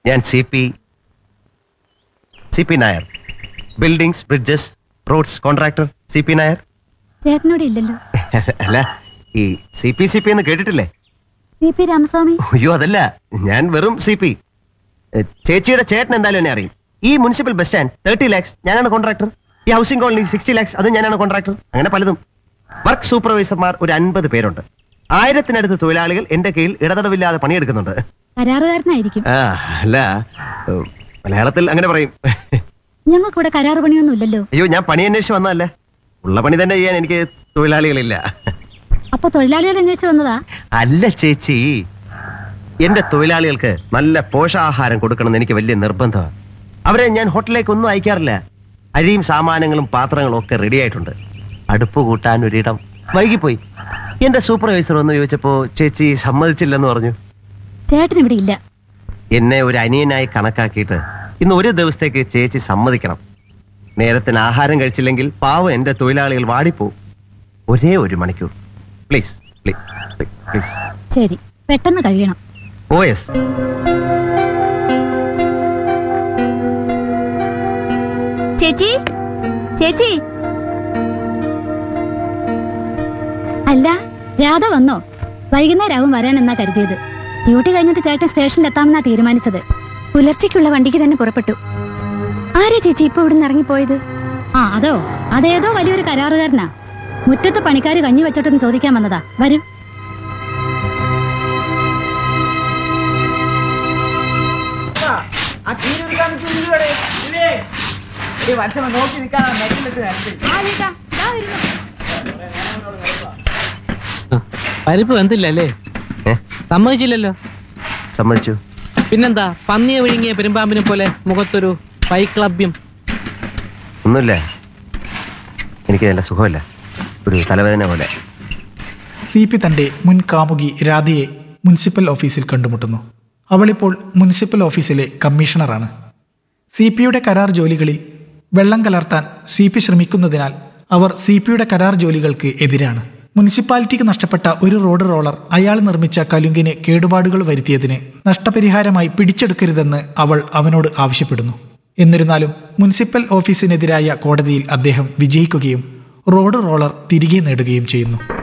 ഞാൻ C P C P Nair buildings bridges roads contractor C P Nair ചേട്ടനോട് ഇല്ലല്ലോ അല്ല ഈ സി പി സി പി എന്ന് കേട്ടിട്ടില്ലേ സി പി രാമസ്വാമി അയ്യോ അതല്ല ഞാൻ വെറും സി പി ചേച്ചിയുടെ ചേട്ടൻ എന്തായാലും എന്നെ അറിയും ഈ municipal bus stand thirty lakhs ഞാനാണ് കോൺട്രാക്ടർ ഈ ഹൗസിംഗ് കോളനി സിക്സ്റ്റി ലാക്സ് അത് ഞാനാണ് കോൺട്രാക്ടർ അങ്ങനെ പലതും വർക്ക് സൂപ്പർവൈസർമാർ ഒരു അൻപത് പേരുണ്ട് ആയിരത്തിനടുത്ത് തൊഴിലാളികൾ എന്റെ കീഴിൽ ഇടതടവില്ലാതെ പണിയെടുക്കുന്നുണ്ട് കരാറുകാരനായിരിക്കും ആ അല്ല ഏഹ്, മലയാളത്തിൽ അങ്ങനെ പറയും ഞങ്ങൾക്കിവിടെ കരാറ് പണിയൊന്നും ഇല്ലല്ലോ അയ്യോ ഞാൻ പണി അന്വേഷിച്ച് വന്നതല്ലേ ഉള്ള പണി തന്നെ ചെയ്യാൻ എനിക്ക് തൊഴിലാളികളില്ല അപ്പൊ തൊഴിലാളികൾ അന്വേഷിച്ച് വന്നതാ അല്ല ചേച്ചി എന്റെ തൊഴിലാളികൾക്ക് നല്ല പോഷകാഹാരം കൊടുക്കണമെന്ന് എനിക്ക് വലിയ നിർബന്ധമാണ് അവരെ ഞാൻ ഹോട്ടലിലേക്ക് ഒന്നും അയക്കാറില്ല അരിയും സാമാനങ്ങളും പാത്രങ്ങളും ഒക്കെ റെഡി ആയിട്ടുണ്ട് അടുപ്പ് കൂട്ടാൻ ഒരിടം വൈകിപ്പോയി എന്റെ സൂപ്പർവൈസർ ഒന്ന് ചോദിച്ചപ്പോ ചേച്ചി സമ്മതിച്ചില്ലെന്ന് പറഞ്ഞു ചേട്ടൻ ഇവിടെ ഇല്ല എന്നെ ഒരു അനിയനായി കണക്കാക്കിയിട്ട് ഇന്ന് ഒരു ദിവസത്തേക്ക് ചേച്ചി സമ്മതിക്കണം നേരത്തിന് ആഹാരം കഴിച്ചില്ലെങ്കിൽ പാവം എന്റെ തൊഴിലാളികൾ വാടിപ്പോവും ഒരേ ഒരു മണിക്കൂർ പ്ലീസ് പ്ലീസ് പ്ലീസ് ശരി പെട്ടെന്ന് കഴിയണം ഓ എസ് ചേച്ചി ചേച്ചി അല്ല രാധ വന്നോ വൈകുന്നേരമാവും വരാനെന്നാ കരുതിയത് ഡ്യൂട്ടി കഴിഞ്ഞിട്ട് ചേട്ടൻ സ്റ്റേഷനിൽ എത്താമെന്നാ തീരുമാനിച്ചത് പുലർച്ചയ്ക്കുള്ള വണ്ടിക്ക് തന്നെ പുറപ്പെട്ടു ആരാ ചേച്ചി ഇപ്പൊ ഇവിടുന്ന് ഇറങ്ങിപ്പോയത് ആ അതോ അതേതോ വലിയൊരു കരാറുകാരനാ മുറ്റത്ത് പണിക്കാര് കഞ്ഞി വെച്ചോട്ടെന്ന് ചോദിക്കാൻ വന്നതാ വരൂ ആ തീരെടുക്കാൻ ചുരുവിടെ ഇല്ലേ ഒരു വർഷം നോക്കി നിൽക്കാൻ നെറ്റിലിട്ട് നിരത്തി പരിപ്പ് വെന്തില്ലല്ലേ ഏ സമ്മതിച്ചില്ലല്ലോ സമ്മതിച്ചു പിന്നെന്താ പന്നിയെ വിഴുങ്ങിയ പെരുമ്പാമ്പിനെ പോലെ മുഖത്തൊരു പൈക്ലഭ്യം ഒന്നുമില്ല എനിക്ക് നല്ല സുഖമില്ല ഒരു തലവേദന പോലെ സി പി തന്റെ മുൻ കാമുകി രാധയെ മുനിസിപ്പൽ ഓഫീസിൽ കണ്ടുമുട്ടുന്നു അവളിപ്പോൾ മുനിസിപ്പൽ ഓഫീസിലെ കമ്മീഷണറാണ് സി പിയുടെ കരാർ ജോലികളിൽ വെള്ളം കലർത്താൻ സി പി ശ്രമിക്കുന്നതിനാൽ അവർ സി പിയുടെ കരാർ ജോലികൾക്ക് എതിരാണ് മുനിസിപ്പാലിറ്റിക്ക് നഷ്ടപ്പെട്ട ഒരു റോഡ് റോളർ അയാൾ നിർമ്മിച്ച കലുങ്കിന് കേടുപാടുകൾ വരുത്തിയതിന് നഷ്ടപരിഹാരമായി പിടിച്ചെടുക്കരുതെന്ന് അവൾ അവനോട് ആവശ്യപ്പെടുന്നു എന്നിരുന്നാലും മുനിസിപ്പൽ ഓഫീസിനെതിരായ കോടതിയിൽ അദ്ദേഹം വിജയിക്കുകയും റോഡ് റോളർ തിരികെ നേടുകയും ചെയ്യുന്നു